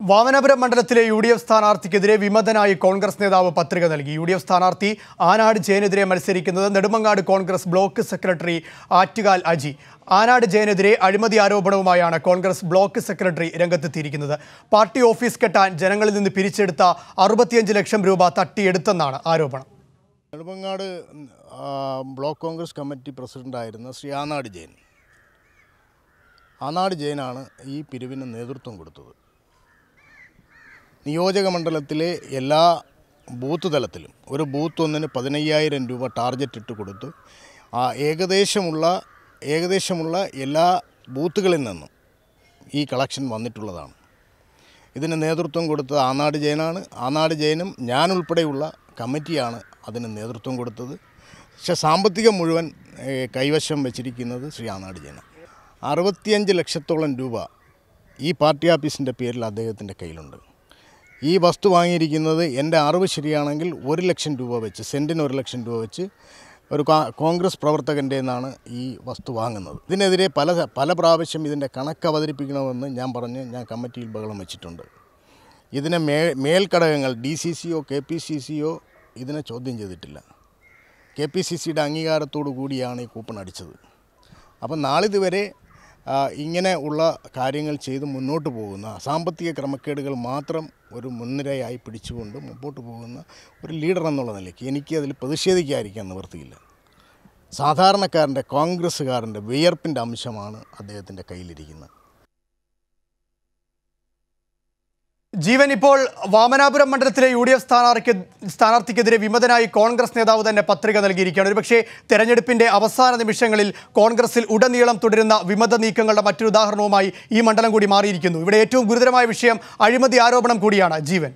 വാമനപുരം മണ്ഡലത്തിലെ U D F സ്ഥാനാർത്ഥിക്കെതിരെ വിമതനായി കോൺഗ്രസ് നേതാവ് പത്രിക നൽകി യു ഡി എഫ് സ്ഥാനാർത്ഥി ആനാട് ജയനെതിരെ മത്സരിക്കുന്നത് Nedumangad Congress block secretary Attukal Aji Anad ജയനെതിരെ അഴിമതി ആരോപണവുമായാണ് കോൺഗ്രസ് ബ്ലോക്ക് സെക്രട്ടറി രംഗത്തെത്തിയിരിക്കുന്നത് പാർട്ടി ഓഫീസ് കെട്ടാൻ ജനങ്ങളിൽ നിന്ന് പിരിച്ചെടുത്ത അറുപത്തിയഞ്ച് ലക്ഷം രൂപ തട്ടിയെടുത്തെന്നാണ് ആരോപണം നെടുമങ്ങാട് ആ, ബ്ലോക്ക് കോൺഗ്രസ് കമ്മിറ്റി പ്രസിഡൻ്റായിരുന്ന ശ്രീ ആനാട് ജയൻ ആനാട് ജയനാണ് ഈ പിരിവിന് നേതൃത്വം കൊടുത്തത് നിയോജക മണ്ഡലത്തിലെ എല്ലാ ബൂത്ത് തലത്തിലും ഒരു ബൂത്ത് ഒന്നിന് പതിനയ്യായിരം രൂപ ടാർഗറ്റ് ഇട്ട് കൊടുത്ത് ആ ഏകദേശമുള്ള ഏകദേശമുള്ള എല്ലാ ബൂത്തുകളിൽ നിന്നും ഈ കളക്ഷൻ വന്നിട്ടുള്ളതാണ് ഇതിന് നേതൃത്വം കൊടുത്തത് ആനാട് ജയനാണ് ആനാട് ജയനും ഞാൻ ഉൾപ്പെടെയുള്ള കമ്മിറ്റിയാണ് അതിന് നേതൃത്വം കൊടുത്തത് പക്ഷെ സാമ്പത്തികം മുഴുവൻ ഏഹ്, കൈവശം വെച്ചിരിക്കുന്നത് ശ്രീ ആനാട് ജയനാണ് അറുപത്തിയഞ്ച് ലക്ഷത്തോളം രൂപ ഈ പാർട്ടി ഓഫീസിൻ്റെ പേരിൽ അദ്ദേഹത്തിൻ്റെ കയ്യിലുണ്ട് ഈ വസ്തു വാങ്ങിയിരിക്കുന്നത് എൻ്റെ അറിവ് ശരിയാണെങ്കിൽ ഒരു ലക്ഷം രൂപ വെച്ച് സെൻറ്റിന് ഒരു ലക്ഷം രൂപ വെച്ച് ഒരു കാ- കോൺഗ്രസ് പ്രവർത്തകൻ്റെ നിന്നാണ് ഈ വസ്തു വാങ്ങുന്നത് ഇതിനെതിരെ പല പല പ്രാവശ്യം ഇതിൻ്റെ കണക്ക് അവതരിപ്പിക്കണമെന്ന് ഞാൻ പറഞ്ഞ് ഞാൻ കമ്മിറ്റിയിൽ ബഹളം വെച്ചിട്ടുണ്ട് ഇതിനെ മേ മേൽഘടകങ്ങൾ ഡി സി സിയോ കെ പി സി സിയോ ഇതിനെ ചോദ്യം ചെയ്തിട്ടില്ല കെ പി സി സിയുടെ അംഗീകാരത്തോടു കൂടിയാണ് ഈ കൂപ്പൺ അടിച്ചത് അപ്പം നാളിതുവരെ ആ, ഇങ്ങനെ ഉള്ള കാര്യങ്ങൾ ചെയ്ത് മുന്നോട്ട് പോകുന്ന സാമ്പത്തിക ക്രമക്കേടുകൾ മാത്രം ഒരു മുൻനിരയായി പിടിച്ചുകൊണ്ട് മുമ്പോട്ട് പോകുന്ന ഒരു ലീഡർ എന്നുള്ള നിലയ്ക്ക് എനിക്ക് അതിൽ പ്രതിഷേധിക്കാതിരിക്കാൻ നിവൃത്തിയില്ല സാധാരണക്കാരൻ്റെ കോൺഗ്രസ്സുകാരൻ്റെ വിയർപ്പിൻ്റെ അംശമാണ് അദ്ദേഹത്തിൻ്റെ കയ്യിലിരിക്കുന്നത് ജീവൻ ഇപ്പോൾ വാമനാപുരം മണ്ഡലത്തിലെ യു ഡി എഫ് സ്ഥാനാർത്ഥിക്ക് സ്ഥാനാർത്ഥിക്കെതിരെ വിമതനായി കോൺഗ്രസ് നേതാവ് തന്നെ പത്രിക നൽകിയിരിക്കുകയാണ് ഒരുപക്ഷേ തെരഞ്ഞെടുപ്പിന്റെ അവസാന നിമിഷങ്ങളിൽ കോൺഗ്രസിൽ ഉടനീളം തുടരുന്ന വിമത നീക്കങ്ങളുടെ മറ്റൊരു ഉദാഹരണവുമായി ഈ മണ്ഡലം കൂടി മാറിയിരിക്കുന്നു ഇവിടെ ഏറ്റവും ഗുരുതരമായ വിഷയം അഴിമതി ആരോപണം കൂടിയാണ് ജീവൻ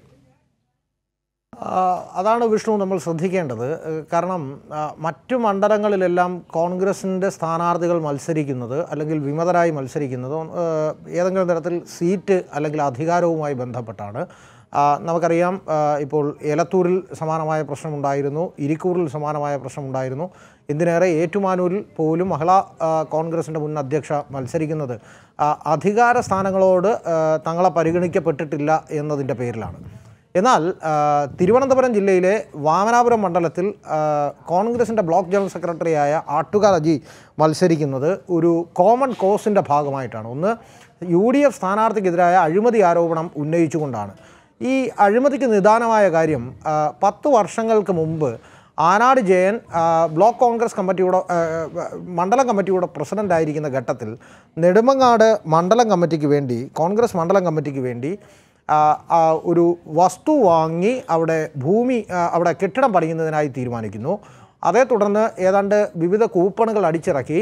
ആ, അതാണ് വിഷ്ണു നമ്മൾ ശ്രദ്ധിക്കേണ്ടത് ഏഹ് കാരണം ആ, മറ്റു മണ്ഡലങ്ങളിലെല്ലാം കോൺഗ്രസിൻ്റെ സ്ഥാനാർത്ഥികൾ മത്സരിക്കുന്നത് അല്ലെങ്കിൽ വിമതരായി മത്സരിക്കുന്നത് ഏഹ് ഏതെങ്കിലും തരത്തിൽ സീറ്റ് അല്ലെങ്കിൽ അധികാരവുമായി ബന്ധപ്പെട്ടാണ് ആ, നമുക്കറിയാം ആ, ഇപ്പോൾ എലത്തൂരിൽ സമാനമായ പ്രശ്നമുണ്ടായിരുന്നു ഇരിക്കൂറിൽ സമാനമായ പ്രശ്നമുണ്ടായിരുന്നു എന്തിനേറെ ഏറ്റുമാനൂരിൽ പോലും മഹിളാ ആ, കോൺഗ്രസിൻ്റെ മുൻ അധ്യക്ഷ മത്സരിക്കുന്നത് ആ, അധികാര സ്ഥാനങ്ങളോട് ആ, തങ്ങളെ പരിഗണിക്കപ്പെട്ടിട്ടില്ല എന്നതിൻ്റെ പേരിലാണ് എന്നാൽ ആ, തിരുവനന്തപുരം ജില്ലയിലെ വാമനാപുരം മണ്ഡലത്തിൽ ആ, കോൺഗ്രസിൻ്റെ ബ്ലോക്ക് ജനറൽ സെക്രട്ടറിയായ ആട്ടുകാൽ അജി മത്സരിക്കുന്നത് ഒരു കോമൺ കോസിൻ്റെ ഭാഗമായിട്ടാണ് ഒന്ന് യു ഡി എഫ് സ്ഥാനാർത്ഥിക്കെതിരായ അഴിമതി ആരോപണം ഉന്നയിച്ചുകൊണ്ടാണ് ഈ അഴിമതിക്ക് നിദാനമായ കാര്യം ആ, പത്ത് വർഷങ്ങൾക്ക് മുമ്പ് ആനാട് ജയൻ ആ, ബ്ലോക്ക് കോൺഗ്രസ് കമ്മിറ്റിയുടെ ആ, മണ്ഡലം കമ്മിറ്റിയുടെ പ്രസിഡൻ്റ് ആയിരിക്കുന്ന ഘട്ടത്തിൽ നെടുമങ്ങാട് മണ്ഡലം കമ്മിറ്റിക്ക് വേണ്ടി കോൺഗ്രസ് മണ്ഡലം കമ്മിറ്റിക്ക് വേണ്ടി ആ, ആ, ഒരു വസ്തു വാങ്ങി അവിടെ ഭൂമി ആ, അവിടെ കെട്ടിടം പണിയുന്നതിനായി തീരുമാനിക്കുന്നു അതേ തുടർന്ന് ഏതാണ്ട് വിവിധ കൂപ്പണുകൾ അടിച്ചിറക്കി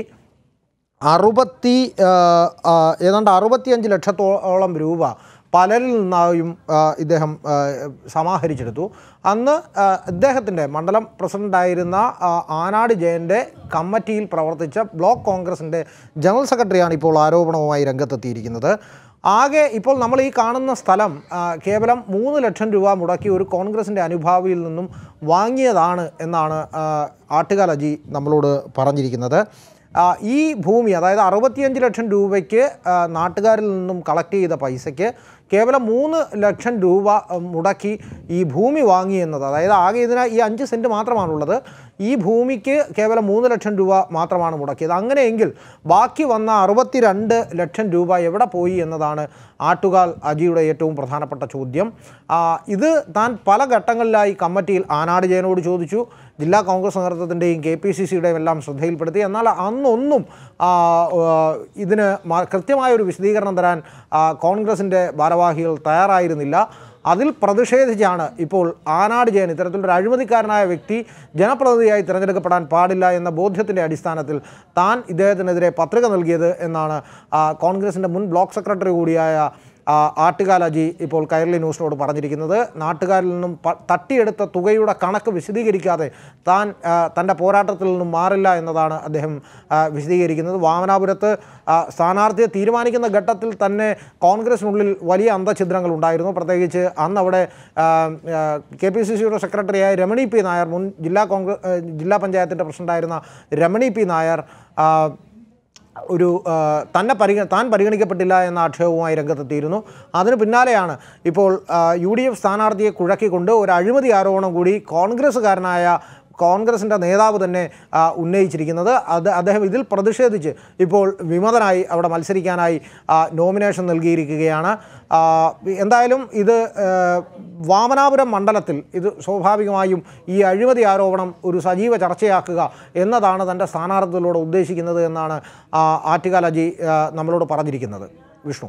അറുപത്തി ആ, ആ, ഏതാണ്ട് അറുപത്തിയഞ്ച് ലക്ഷത്തോളം രൂപ പലരിൽ നിന്നായും ആ, ഇദ്ദേഹം ആ, സമാഹരിച്ചെടുത്തു അന്ന് ആ, ഇദ്ദേഹത്തിൻ്റെ മണ്ഡലം പ്രസിഡൻ്റായിരുന്ന ആ, ആനാട് ജയൻ്റെ കമ്മിറ്റിയിൽ പ്രവർത്തിച്ച ബ്ലോക്ക് കോൺഗ്രസിൻ്റെ ജനറൽ സെക്രട്ടറിയാണ് ഇപ്പോൾ ആരോപണവുമായി രംഗത്തെത്തിയിരിക്കുന്നത് ആകെ ഇപ്പോൾ നമ്മൾ ഈ കാണുന്ന സ്ഥലം ആ, കേവലം മൂന്ന് ലക്ഷം രൂപ മുടക്കി ഒരു കോൺഗ്രസിൻ്റെ അനുഭാവിയിൽ നിന്നും വാങ്ങിയതാണ് എന്നാണ് ആ, ആട്ടുകാൽ അജി നമ്മളോട് പറഞ്ഞിരിക്കുന്നത് ആ, ഈ ഭൂമി അതായത് അറുപത്തിയഞ്ച് ലക്ഷം രൂപയ്ക്ക് ആ, നാട്ടുകാരിൽ നിന്നും കളക്ട് ചെയ്ത പൈസയ്ക്ക് കേവലം മൂന്ന് ലക്ഷം രൂപ ഉം, മുടക്കി ഈ ഭൂമി വാങ്ങി എന്നത് അതായത് ആകെ ഇതിന് ഈ അഞ്ച് സെൻറ്റ് മാത്രമാണുള്ളത് ഈ ഭൂമിക്ക് കേവലം മൂന്ന് ലക്ഷം രൂപ മാത്രമാണ് മുടക്കിയത് അങ്ങനെയെങ്കിൽ ബാക്കി വന്ന അറുപത്തിരണ്ട് ലക്ഷം രൂപ എവിടെ പോയി എന്നതാണ് ആട്ടുകാൽ അജിയുടെ ഏറ്റവും പ്രധാനപ്പെട്ട ചോദ്യം ആ, ഇത് താൻ പല ഘട്ടങ്ങളിലായി കമ്മിറ്റിയിൽ ആനാട് ജയനോട് ചോദിച്ചു ജില്ലാ കോൺഗ്രസ് നേതൃത്വത്തിൻ്റെയും കെ പി സി സിയുടെയും എല്ലാം ശ്രദ്ധയിൽപ്പെടുത്തി എന്നാൽ അന്നൊന്നും ആ, ആ, ഇതിന് മ- കൃത്യമായ ഒരു വിശദീകരണം തരാൻ ആ, കോൺഗ്രസിൻ്റെ ഭാരവാഹികൾ തയ്യാറായിരുന്നില്ല അതിൽ പ്രതിഷേധിച്ചാണ് ഇപ്പോൾ ആനാട് ജയൻ ഇത്തരത്തിലൊരു അഴിമതിക്കാരനായ വ്യക്തി ജനപ്രതിനിധിയായി തിരഞ്ഞെടുക്കപ്പെടാൻ പാടില്ല എന്ന ബോധ്യത്തിൻ്റെ അടിസ്ഥാനത്തിൽ താൻ ഇദ്ദേഹത്തിനെതിരെ പത്രിക നൽകിയത് എന്നാണ് ആ, കോൺഗ്രസിൻ്റെ മുൻ ബ്ലോക്ക് സെക്രട്ടറി കൂടിയായ ആ, ആട്ടുകാൽ അജി ഇപ്പോൾ കൈരളി ന്യൂസിനോട് പറഞ്ഞിരിക്കുന്നത് നാട്ടുകാരിൽ നിന്നും പ- തട്ടിയെടുത്ത തുകയുടെ കണക്ക് വിശദീകരിക്കാതെ താൻ ആ, തൻ്റെ പോരാട്ടത്തിൽ നിന്നും മാറില്ല എന്നതാണ് അദ്ദേഹം ആ, വിശദീകരിക്കുന്നത് വാമനാപുരത്ത് ആ, സ്ഥാനാർത്ഥിയെ തീരുമാനിക്കുന്ന ഘട്ടത്തിൽ തന്നെ കോൺഗ്രസിനുള്ളിൽ വലിയ അന്തഛിദ്രങ്ങൾ ഉണ്ടായിരുന്നു പ്രത്യേകിച്ച് അന്ന് അവിടെ കെ പി സി സിയുടെ സെക്രട്ടറിയായ രമണി പി നായർ മുൻ ജില്ലാ കോൺഗ്രസ് ജില്ലാ പഞ്ചായത്തിൻ്റെ പ്രസിഡൻ്റായിരുന്ന രമണി പി നായർ ആ, ഒരു ആ, തന്നെ പരിഗ താൻ പരിഗണിക്കപ്പെട്ടില്ല എന്ന ആക്ഷേപവുമായി രംഗത്തെത്തിയിരുന്നു അതിന് പിന്നാലെയാണ് ഇപ്പോൾ ആ, യു ഡി എഫ് സ്ഥാനാർത്ഥിയെ കുഴക്കിക്കൊണ്ട് ഒരു അഴിമതി ആരോപണം കൂടി കോൺഗ്രസ്സുകാരനായ കോൺഗ്രസിൻ്റെ നേതാവ് തന്നെ ആ, ഉന്നയിച്ചിരിക്കുന്നത് അത് അദ്ദേഹം ഇതിൽ പ്രതിഷേധിച്ച് ഇപ്പോൾ വിമതനായി അവിടെ മത്സരിക്കാനായി ആ, നോമിനേഷൻ നൽകിയിരിക്കുകയാണ് ആ, എന്തായാലും ഇത് ആ, വാമനാപുരം മണ്ഡലത്തിൽ ഇത് സ്വാഭാവികമായും ഈ അഴിമതി ആരോപണം ഒരു സജീവ ചർച്ചയാക്കുക എന്നതാണ് തൻ്റെ സ്ഥാനാർത്ഥികളിലൂടെ ഉദ്ദേശിക്കുന്നത് എന്നാണ് ആ, ആറ്റുകാൽ അജി ആ, നമ്മളോട് പറഞ്ഞിരിക്കുന്നത് വിഷ്ണു